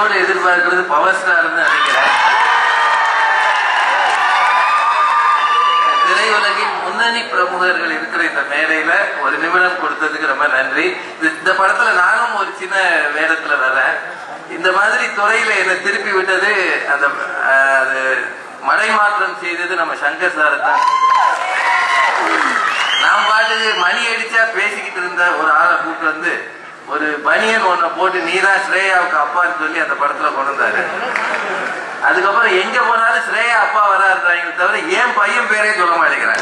ஆவலோடு எதிர்பார்க்கிறது பவர் ஸ்டார்னு நினைக்கிறேன் திரையுலகின் முன்னணி பிரமுகர்கள் இருக்கிற இந்த மேடையில ஒரு நிமிடம் கொடுத்ததுக்கு ரொம்ப நன்றி இது- இந்த படத்துல நானும் ஒரு சின்ன வேடத்துல வர்றேன் இந்த மாதிரி துறையில என்னை திருப்பி விட்டது அந்த அஹ், அது மடைமாற்றம் செய்தது நம்ம சங்கர் சார் தான் நான் பாட்டுக்கு மணி அடிச்சா பேசிக்கிட்டு இருந்த ஒரு ஆளை கூப்பிட்டு வந்து ஒரு பனியன் ஒன்ன போட்டு நீரா ஸ்ரேயாவுக்கு அப்பான்னு சொல்லி அந்த படத்துல கொண்டு வந்தாரு அதுக்கப்புறம் எங்க போனாலும் ஸ்ரேயா அப்பா வராதுறாங்க தவிர ஏன் பையன் பேரே சொல்ல மாட்டேங்கிறாங்க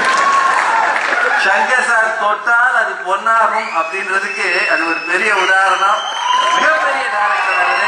சங்கர் சார் தொட்டால் அது பொன்னாகும் அப்படின்றதுக்கு அது ஒரு பெரிய உதாரணம் மிகப்பெரிய டேரக்டர் அவரு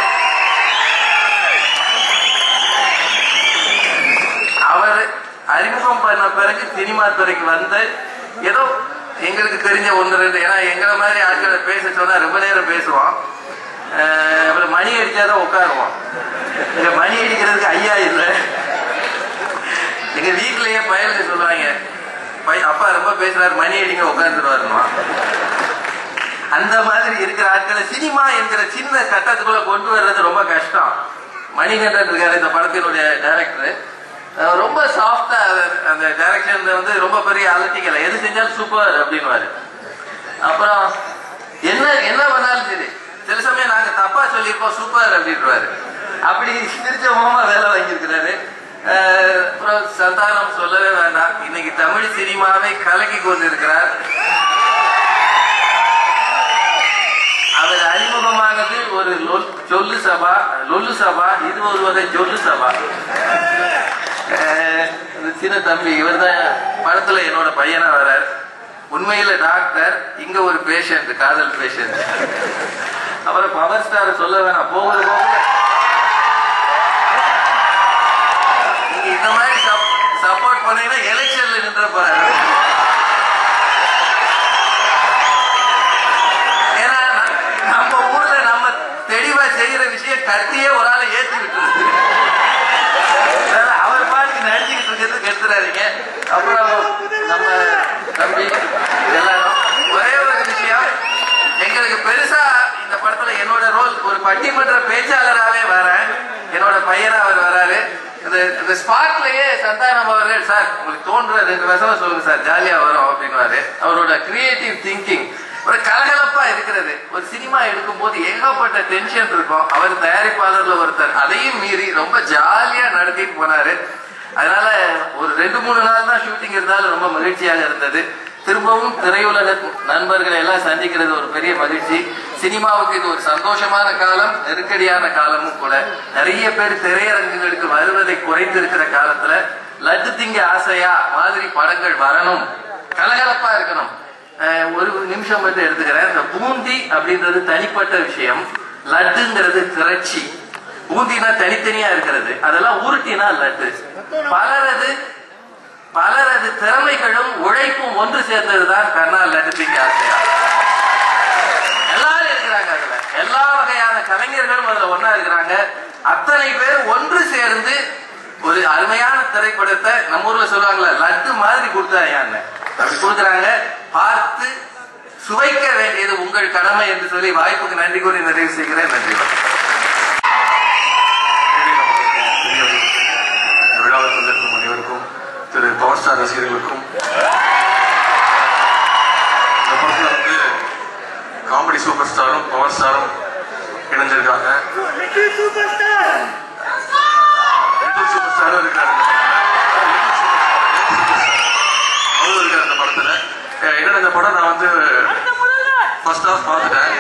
அவர் அறிமுகம் பண்ண பிறகு சினிமா துறைக்கு வந்து ஏதோ எங்களுக்கு தெரிஞ்ச ஒன்று ரெண்டு ஏன்னா எங்களை மாதிரி ஆட்களை பேச சொன்னா ரொம்ப நேரம் பேசுவோம் அஹ் அப்புறம் மணி அடிச்சாதான் உட்காருவோம் இங்க மணி அடிக்கிறதுக்கு ஐயா இல்லை எங்க வீட்லயே பயலுக்கு சொல்லுவாங்க பை- அப்பா ரொம்ப பேசுறாரு மணி அடிங்க உட்காந்துருவாருமா அந்த மாதிரி இருக்கிற ஆட்களை சினிமா என்கிற சின்ன கட்டத்துக்குள்ள கொண்டு வர்றது ரொம்ப கஷ்டம் மணிகண்டன் இருக்காரு இந்த படத்தினுடைய டைரக்டர் ரொம்ப சாஃப்டா அந்த டைரக்ஷன் வந்து ரொம்ப பெரிய அலட்டிக்கல எது செஞ்சாலும் சூப்பர் அப்படின்வாரு அப்புறம் என்ன என்ன பண்ணாலும் சரி சில சமயம் நாங்க தப்பா சொல்லியிருப்போம் சூப்பர் அப்படின்றாரு அப்படி சிரிச்ச மாமா வேலை வாங்கியிருக்கிறாரு அஹ் அப்புறம் சந்தானம் சொல்லவே வேண்டாம் இன்னைக்கு தமிழ் சினிமாவை கலக்கி கொண்டிருக்கிறார் அவர் அறிமுகமானது ஒரு லொல்- சொல்லு சபா லொல்லு சபா இது ஒரு வகை சொல்லு சபா அஹ் இந்த சின்ன தம்பி இவர் தான் படத்துல என்னோட பையனா வர்றார் உண்மையில டாக்டர் இங்க ஒரு பேஷண்ட் காதல் பேஷண்ட் அப்புறம் பவர் ஸ்டார் சொல்ல வேணாம் போகுது போகுது நீங்க இந்த மாதிரி சப்போர்ட் பண்ணீங்கன்னா எலெக்ஷன்ல நின்ற போறாரு ஏன்னா ந- நம்ம ஊர்ல நம்ம தெளிவா செய்யற விஷயம் கத்தியே ஒரு ஆளை ஏத்தி விட்டுருது அதனால அவர் பாட்டுக்கு நடிச்சுக்கிட்டு இருக்கிறது கெடுத்துறாதீங்க அப்புறம் நம்ம தம்பி எல்லாரும் ஒரே ஒரு விஷயம் எங்களுக்கு பெருசா இந்த படத்துல என்னோட ரோல் ஒரு பட்டிமன்ற பேச்சாளராகவே வரேன் என்னோட பையனா அவர் வராரு இந்த இந்த ஸ்பாட்லயே சந்தானம் அவர்கள் சார் உங்களுக்கு தோன்ற ரெண்டு வருஷமா சொல்லுங்க சார் ஜாலியா வரும் அப்படின்னுவாரு அவரோட கிரியேட்டிவ் திங்கிங் ஒரு கலகலப்பா இருக்கிறது ஒரு சினிமா எடுக்கும் போது ஏகப்பட்ட டென்ஷன் இருக்கும் அவர் தயாரிப்பாளர்ல ஒருத்தர் அதையும் மீறி ரொம்ப ஜாலியா நடத்திட்டு போனாரு அதனால ஒரு ரெண்டு மூணு நாள் தான் ஷூட்டிங் இருந்தாலும் ரொம்ப மகிழ்ச்சியாக இருந்தது திரும்பவும் திரையுலக நண்பர்களை எல்லாம் சந்திக்கிறது ஒரு பெரிய மகிழ்ச்சி சினிமாவுக்கு இது ஒரு சந்தோஷமான காலம் நெருக்கடியான காலமும் கூட நிறைய பேர் திரையரங்குகளுக்கு வருவதை குறைந்திருக்கிற காலத்துல லட்டு திங்க ஆசையா மாதிரி படங்கள் வரணும் கலகலப்பா இருக்கணும் அஹ் ஒரு நிமிஷம் மட்டும் எடுத்துக்கிறேன் இந்த பூந்தி அப்படின்றது தனிப்பட்ட விஷயம் லட்டுங்கிறது திரட்சி பூந்தினா தனித்தனியா இருக்கிறது அதெல்லாம் உருட்டினா லட்டு பலரது பலரது திறமைகளும் உழைப்பும் ஒன்று சேர்ந்ததுதான் கர்ணா லட்டு திங்க ஆசையா எல்லாரும் இருக்கிறாங்க அதுல எல்லா வகையான கலைஞர்களும் அதுல ஒண்ணா இருக்கிறாங்க அத்தனை பேர் ஒன்று சேர்ந்து ஒரு அருமையான திரைப்படத்தை நம்ம ஊர்ல சொல்லுவாங்கல்ல லட்டு மாதிரி கொடுத்தாயான்னு அப்படி கொடுக்குறாங்க பார்த்து சுவைக்க வேண்டியது உங்கள் கடமை என்று சொல்லி வாய்ப்புக்கு நன்றி கூறி நிறைவு செய்கிறேன் நன்றி வணக்கம். இந்த விழாவில் வந்திருக்கும் அனைவருக்கும் திரு பவர் ஸ்டார் ரசிகர்களுக்கும் இந்த படத்துல வந்து காமெடி சூப்பர் ஸ்டாரும் பவர் ஸ்டாரும் இணைஞ்சிருக்காங்க லிட்டில் சூப்பர் ஸ்டாரும் இருக்காரு இந்த படத்துல. அவரும் இருக்காரு இந்த படத்துல அஹ் என்னன்னா இந்த படம் நான் வந்து ஃபர்ஸ்ட் ஹாஃப் பார்த்துட்டேன்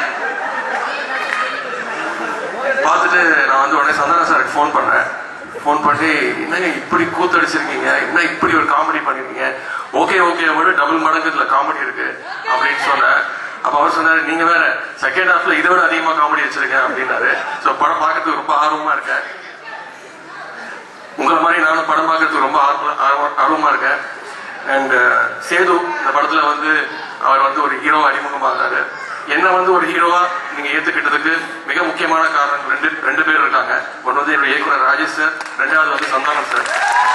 பார்த்துட்டு நான் வந்து உடனே சந்தான சாருக்கு ஃபோன் பண்ணேன் ஃபோன் பண்ணி என்னங்க இப்படி கூத்தடிச்சிருக்கீங்க என்ன இப்படி ஒரு காமெடி பண்ணிருக்கீங்க ஓகே ஓகே விட டபுள் மடங்கு இதுல காமெடி இருக்கு அப்படின்னு சொன்னேன் அப்ப அவர் சொன்னாரு நீங்க வேற செகண்ட் ஹாஃப்ல இதை விட அதிகமா காமெடி வச்சிருக்கேன் அப்படின்னாரு ஸோ படம் பார்க்கறதுக்கு ரொம்ப ஆர்வமா இருக்கேன் உங்களை மாதிரி நானும் படம் பார்க்கறதுக்கு ரொம்ப ஆர்வ- ஆர்வ- ஆர்வமா இருக்கேன் அண்ட் சேது இந்த படத்துல வந்து அவர் வந்து ஒரு ஹீரோ அறிமுகமாகிறாரு என்ன வந்து ஒரு ஹீரோவா நீங்க ஏத்துக்கிட்டதுக்கு மிக முக்கியமான காரணம் ரெண்டு ரெண்டு பேர் இருக்காங்க ஒன்று வந்து என்னுடைய இயக்குனர் ராஜேஷ் சார் ரெண்டாவது வந்து சந்தானம் சார்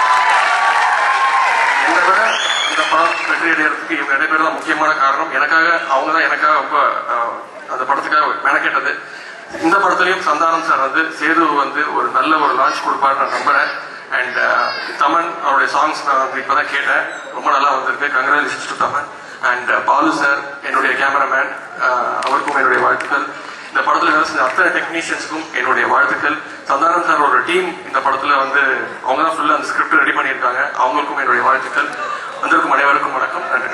என்னை விட இந்த படம் வெற்றி அடைகிறதுக்கு இவங்க ரெண்டு பேரும் தான் முக்கியமான காரணம் எனக்காக அவங்க தான் எனக்காக ரொம்ப அஹ், அந்த படத்துக்காக மெனக்கெட்டது இந்த படத்துலயும் சந்தானம் சார் வந்து சேது வந்து ஒரு நல்ல ஒரு லான்ச் கொடுப்பாருன்னு நான் நம்புறேன் அண்ட் தமன் அவருடைய சாங்ஸ் நான் வந்து இப்பதான் கேட்டேன் ரொம்ப நல்லா வந்திருக்கு congratulations to Thaman and Balu sir என்னுடைய கேமராமேன் அவருக்கும் என்னுடைய வாழ்த்துக்கள் இந்த படத்துல வேலை செஞ்ச அத்தனை டெக்னீஷியன்ஸ்க்கும் என்னுடைய வாழ்த்துக்கள் சந்தானம் சார் ஒரு டீம் இந்த படத்துல வந்து அவங்க தான் ஃபுல்லா அந்த ஸ்கிரிப்ட் ரெடி பண்ணியிருக்காங்க அவங்களுக்கும் என்னுடைய வாழ்த்துக்கள் வந்திருக்கும் அனைவருக்கும் வணக்கம் நன்றி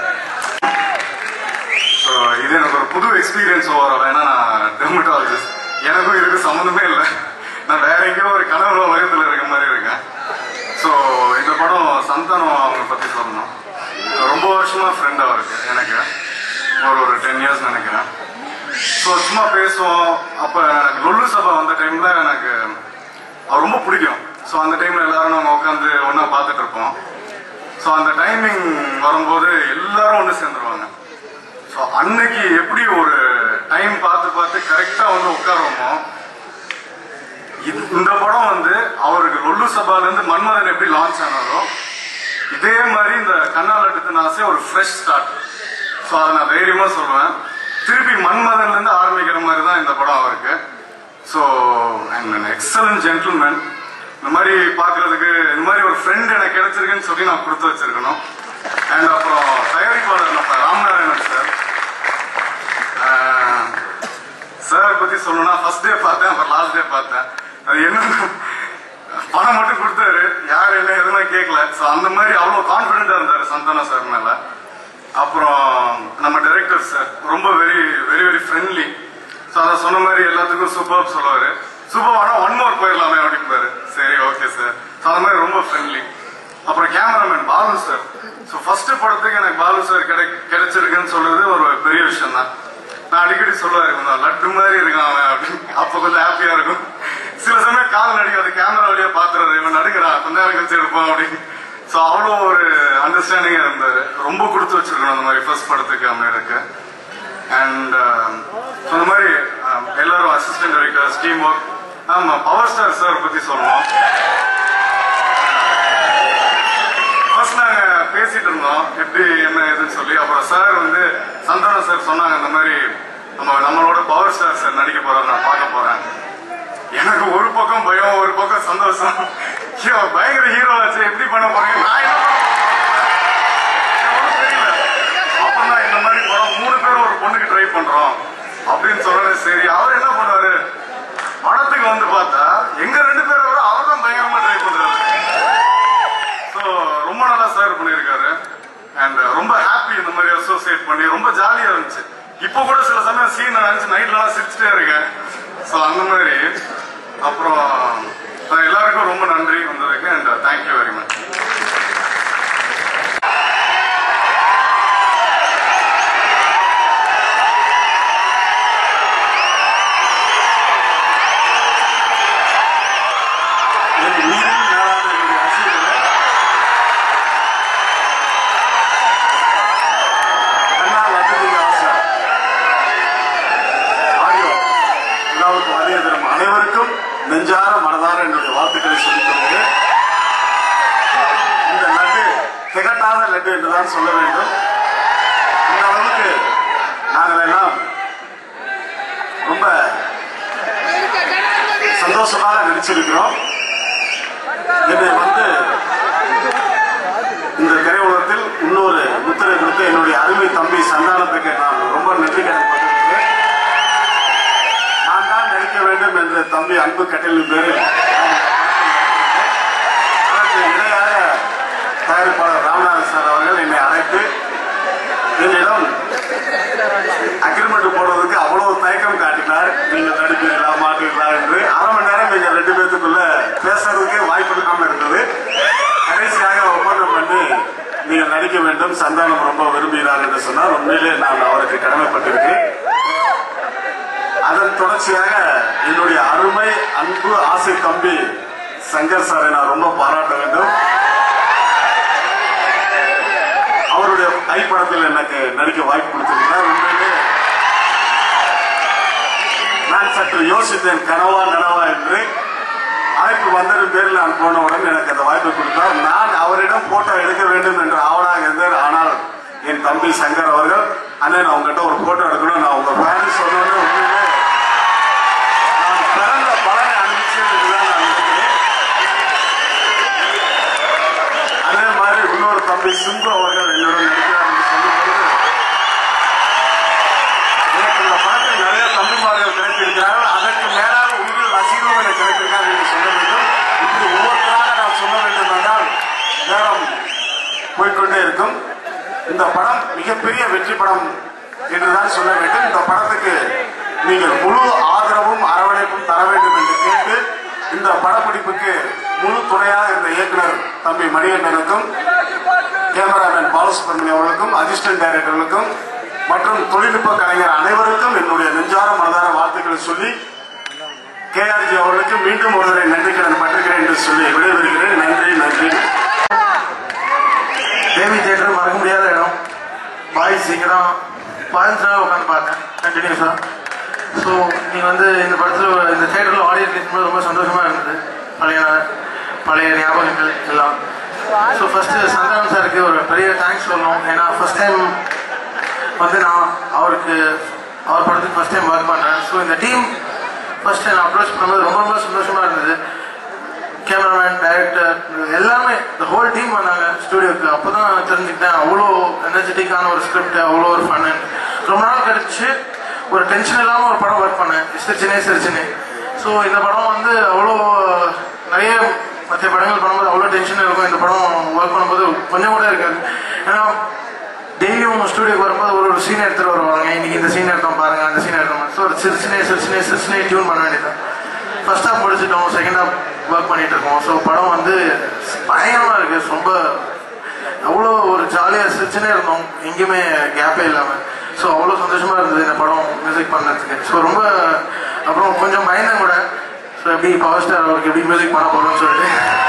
ஸோ இது எனக்கு ஒரு புது எக்ஸ்பீரியன்ஸ் ஓவரால் ஏன்னா நான் டெர்மட்டாலஜிஸ்ட் எனக்கும் இதுக்கு சம்மந்தமே இல்லை நான் வேற எங்கேயோ ஒரு கனவு உலகத்தில் இருக்க மாதிரி இருக்கேன் ஸோ இந்த படம் சந்தானம் அவங்க பற்றி சொல்லணும் ரொம்ப வருஷமா ஃப்ரெண்ட் அவருக்கு எனக்கு ஒரு ஒரு டென் இயர்ஸ் நினைக்கிறேன் ஸோ சும்மா பேசுவோம் அப்போ எனக்கு லொல்லு சபா வந்த டைம்ல எனக்கு அவர் ரொம்ப பிடிக்கும் ஸோ அந்த டைம்ல எல்லாரும் நம்ம உட்காந்து ஒன்றா பார்த்துட்டு இருப்போம் ஸோ அந்த டைமிங் வரும்போது எல்லாரும் ஒன்று சேர்ந்துருவாங்க ஸோ அன்னைக்கு எப்படி ஒரு டைம் பார்த்து பார்த்து கரெக்டாக வந்து உட்காருவோமோ இது இந்த படம் வந்து அவருக்கு லொல்லு சபாலேருந்து மன்மதன் எப்படி லான்ச் ஆனாரோ இதே மாதிரி இந்த கண்ணால் எடுத்த ஆசை ஒரு ஃப்ரெஷ் ஸ்டார்ட் ஸோ அதை நான் தைரியமாக சொல்லுவேன் திருப்பி மன்மதன்லேருந்து ஆரம்பிக்கிற மாதிரி தான் இந்த படம் அவருக்கு ஸோ அண்ட் எக்ஸலன்ட் ஜென்டில்மேன் இந்த மாதிரி பார்க்கறதுக்கு இந்த மாதிரி ஒரு ஃப்ரெண்ட் எனக்கு கிடைச்சிருக்குன்னு சொல்லி நான் கொடுத்து வச்சிருக்கணும் அண்ட் அப்புறம் தயாரிப்பாளர் நம்ம ராமநாராயணன் சார் சார் பத்தி சொல்லணும்னா ஃபர்ஸ்ட் டே பார்த்தேன் அப்புறம் லாஸ்ட் டே பார்த்தேன் அது என்ன பணம் மட்டும் கொடுத்தாரு யார் என்ன எதுவுமே கேட்கல ஸோ அந்த மாதிரி அவ்வளோ கான்ஃபிடென்ட்டா இருந்தாரு சந்தானம் சார் மேல அப்புறம் நம்ம டைரக்டர் சார் ரொம்ப very very very friendly so அதை சொன்ன மாதிரி எல்லாத்துக்கும் சூப்பர் சொல்லுவாரு சூப்பர் ஆனால் ஒன் மோர் போயிடலாமே அப்படிம்பாரு சரி ஓகே சார் ஸோ அந்த மாதிரி ரொம்ப ஃப்ரெண்ட்லி அப்புறம் cameraman Balu sir so first படத்துக்கு எனக்கு பாலு சார் கிடை கிடைச்சிருக்குன்னு சொல்றது ஒரு பெரிய விஷயம் தான் நான் அடிக்கடி சொல்லுவாரு கொஞ்சம் லட்டு மாதிரி இருக்கான் அவன் அப்படின்னு அப்ப கொஞ்சம் ஹாப்பியா இருக்கும் சில சமயம் காதல் நடிக்காது கேமரா வழியா பாத்துறாரு இவன் நடுக்கிறான் கொஞ்ச நேரம் கழிச்சு எடுப்போம் அப்படின்னு ஸோ அவ்வளோ ஒரு அண்டர்ஸ்டாண்டிங்கா இருந்தாரு ரொம்ப கொடுத்து வச்சிருக்கணும் அந்த மாதிரி ஃபர்ஸ்ட் படத்துக்கு அமீருக்கு அண்ட் அந்த மாதிரி um, எல்லாரும் அசிஸ்டன்ட் டைரக்டர்ஸ் டீம் ஒர்க் ஆமா பவர் ஸ்டார் சார் பத்தி சொல்லணும் ஃபர்ஸ்ட் நாங்க பேசிட்டு இருந்தோம் எப்படி என்ன ஏதுன்னு சொல்லி அப்புறம் சார் வந்து சந்தானம் சார் சொன்னாங்க இந்த மாதிரி நம்ம நம்மளோட பவர் ஸ்டார் சார் நடிக்க போறாரு நான் பார்க்க போறேன் எனக்கு ஒரு பக்கம் பயம் ஒரு பக்கம் சந்தோஷம் ஐயோ பயங்கர ஹீரோ ஆச்சு எப்படி பண்ண போறீங்க நான் என்ன பண்ண போறேன்? எனக்கு ஒண்ணும் தெரியல. அப்புறம் தான் இந்த மாதிரி படம் மூணு பேரும் ஒரு பொண்ணுக்கு ட்ரை பண்றோம் அப்படின்னு சொன்னது சரி அவர் என்ன பண்ணாரு படத்துக்கு வந்து பார்த்தா எங்க ரெண்டு பேரை விட அவர் தான் பயங்கரமா ட்ரை பண்றாரு ஸோ ரொம்ப நல்லா சார் பண்ணியிருக்காரு அண்ட் ரொம்ப ஹாப்பி இந்த மாதிரி அசோசியேட் பண்ணி ரொம்ப ஜாலியா இருந்துச்சு இப்போ கூட சில சமயம் சீன் நினைச்சு நைட்லாம் சிரிச்சுட்டே இருக்கேன் ஸோ அந்த மாதிரி அப்புறம் நான் எல்லாருக்கும் ரொம்ப நன்றி வந்ததுக்கு அண்ட் தேங்க்யூ வெரி மச் என் உயிரின் மேலான என்னுடைய ரசிகர்களே, கண்ணா லட்டுமிக ஆசா. ஆடியோ விழாவுக்கு வருகை தரும் அனைவருக்கும் நெஞ்சார மனதார என்னுடைய வாழ்த்துக்களை சொல்லிக் கொள்கிறேன் இந்த லட்டு திகட்டாத லட்டு என்றுதான் சொல்ல வேண்டும் இந்த அளவுக்கு நாங்கள் எல்லாம் ரொம்ப சந்தோஷமாக நடிச்சிருக்கிறோம் என்னை வந்து இந்த திரையுலகத்தில் இன்னொரு முத்திரை கொடுத்து என்னுடைய அருமை தம்பி சந்தானத்துக்கு நான் ரொம்ப நன்றி கடன்பட்டிருக்கிறேன் நான் தான் நடிக்க வேண்டும் என்ற தம்பி அன்பு கட்டளின் பேரில் அதற்கு இணையாக தயாரிப்பாளர் ராமநாதன் சார் அவர்கள் என்னை அழைத்து என்னிடம் அக்ரிமெண்ட் போடுறதுக்கு அவ்வளவு தயக்கம் காட்டினார் நீங்க நடிப்பீங்களா மாட்டீங்களா என்று அரை மணி நேரம் நீங்க ரெண்டு பேத்துக்குள்ள பேசுறதுக்கே வாய்ப்பு இல்லாம இருந்தது கடைசியாக ஒப்பந்தம் பண்ணி நீங்கள் நடிக்க வேண்டும் சந்தானம் ரொம்ப விரும்புகிறார் என்று சொன்னார் உண்மையிலே நான் அவருக்கு கடமைப்பட்டிருக்கிறேன் அதன் தொடர்ச்சியாக என்னுடைய அருமை அன்பு ஆசை தம்பி சங்கர் சாரை நான் ரொம்ப பாராட்ட வேண்டும் அவருடைய கைப்படத்தில் எனக்கு நடிக்க வாய்ப்பு கொடுத்திருக்கிறார் உண்மையிலே நான் சற்று யோசித்தேன் கனவா நனவா என்று அழைப்பு வந்ததன் பேரில் நான் போனவுடன் எனக்கு அந்த வாய்ப்பை கொடுத்தார் நான் அவரிடம் போட்டோ எடுக்க வேண்டும் என்று ஆவலாக இருந்தேன் ஆனால் என் தம்பி சங்கர் அவர்கள் அண்ணன் நான் உங்ககிட்ட ஒரு போட்டோ எடுக்கணும் நான் உங்க ஃபேன் சொன்னோடனே உண்மையிலே போய்க்கொண்டே இருக்கும் இந்த படம் மிகப்பெரிய வெற்றி படம் என்றுதான் சொல்ல வேண்டும் இந்த படத்துக்கு நீங்கள் முழு ஆதரவும் அரவணைப்பும் தர வேண்டும் என்று கேட்டு இந்த படப்பிடிப்புக்கு முழு துணையாக இருந்த இயக்குனர் தம்பி மணிகண்டனுக்கும் கேமராமேன் பாலசுப்ரமணியம் அவர்களுக்கும் அசிஸ்டன்ட் டைரக்டர்களுக்கும் மற்றும் தொழில்நுட்ப கலைஞர் அனைவருக்கும் என்னுடைய நெஞ்சார மனதார வாழ்த்துக்களை சொல்லி கேஆர்ஜி அவர்களுக்கு மீண்டும் ஒருவரை நன்றி கடன் பட்டிருக்கிறேன் என்று சொல்லி விடைபெறுகிறேன் நன்றி நன்றி தேவி தேட்டர் மறக்க முடியாத இடம் பாய்ஸ் இங்கே தான் பாய்ஸ்லாம் உட்காந்து பார்த்தேன் கண்டினியூஸாக ஸோ நீங்கள் வந்து இந்த படத்தில் இந்த தேட்டரில் ஆடியோ கேட்கும்போது ரொம்ப சந்தோஷமாக இருந்தது பழைய பழைய ஞாபகங்கள் எல்லாம் ஸோ ஃபஸ்ட்டு சந்தானம் சாருக்கு ஒரு பெரிய தேங்க்ஸ் சொல்லணும் ஏன்னா ஃபஸ்ட் டைம் வந்து நான் அவருக்கு அவர் படத்துக்கு ஃபஸ்ட் டைம் ஒர்க் பண்ணுறேன் ஸோ இந்த டீம் ஃபஸ்ட் டைம் அப்ரோச் பண்ணும்போது ரொம்ப ரொம்ப சந்தோஷமாக இருந்தது கேமராமேன் டைரக்டர் எல்லாமே இந்த ஹோல் டீம் வந்தாங்க ஸ்டுடியோக்கு அப்போ தான் தெரிஞ்சுக்கிட்டேன் அவ்வளோ எனர்ஜெட்டிக்கான ஒரு ஸ்கிரிப்ட் அவ்வளோ ஒரு ஃபன்னு ரொம்ப நாள் கழிச்சு ஒரு டென்ஷன் இல்லாமல் ஒரு படம் ஒர்க் பண்ணேன் சிரிச்சினே சிரிச்சினே ஸோ இந்த படம் வந்து அவ்வளோ நிறைய மற்ற படங்கள் பண்ணும்போது அவ்வளோ டென்ஷன் இருக்கும் இந்த படம் ஒர்க் பண்ணும்போது கொஞ்சம் கூட இருக்காது ஏன்னா டெய்லியும் ஸ்டுடியோக்கு வரும்போது ஒரு ஒரு சீன் எடுத்துட்டு வருவாங்க இன்னைக்கு இந்த சீன் எடுத்தோம் பாருங்க அந்த சீன் எடுத்தோம் ஸோ ஒரு சிரிச்சினே சிரிச்சினே சிரிச்சினே டியூன் பண்ண வேண்டியதான் ஃபர்ஸ்ட் ஹாஃப் முடிச்சிட்டோம் செகண்ட் ஹாஃப் ஒர்க் பண்ணிட்டு இருக்கோம் ஸோ படம் வந்து பயங்கரமா இருக்கு ரொம்ப அவ்வளோ ஒரு ஜாலியாக சிரிச்சுனே இருந்தோம் எங்கேயுமே கேப்பே இல்லாமல் ஸோ அவ்வளோ சந்தோஷமா இருந்தது இந்த படம் மியூசிக் பண்ணதுக்கு ஸோ ரொம்ப அப்புறம் கொஞ்சம் பயந்தேன் கூட ஸோ எப்படி பவர் ஸ்டார் அவருக்கு எப்படி மியூசிக் பண்ண போகிறோம்னு சொல்லிட்டு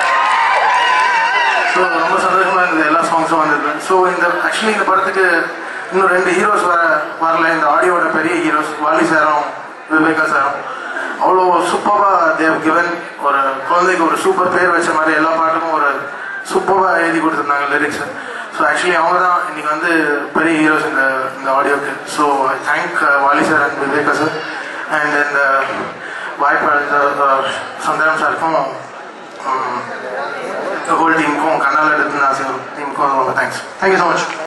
ஸோ ரொம்ப சந்தோஷமா இருந்தது எல்லா சாங்ஸும் வந்தது ஸோ இந்த ஆக்சுவலி இந்த படத்துக்கு இன்னும் ரெண்டு ஹீரோஸ் வர வரல இந்த ஆடியோட பெரிய ஹீரோஸ் வாலி சாரும் விவேகா சாரும் அவ்வளோ சூப்பராக தேவ் கிவன் ஒரு குழந்தைக்கு ஒரு சூப்பர் பேர் வச்ச மாதிரி எல்லா பாட்டுக்கும் ஒரு சூப்பராக எழுதி கொடுத்துருந்தாங்க லிரிக்ஸ் ஸோ ஆக்சுவலி அவங்க தான் இன்னைக்கு வந்து பெரிய ஹீரோஸ் இந்த இந்த ஆடியோக்கு so I thank Vaali sir and Viveka sir and இந்த வாய்ப்பு அளித்த சந்தானம் சாருக்கும் ஹோல் டீமுக்கும் கண்ணால் எடுத்து நான் டீமுக்கும் ரொம்ப தேங்க்ஸ் தேங்க்யூ ஸோ மச்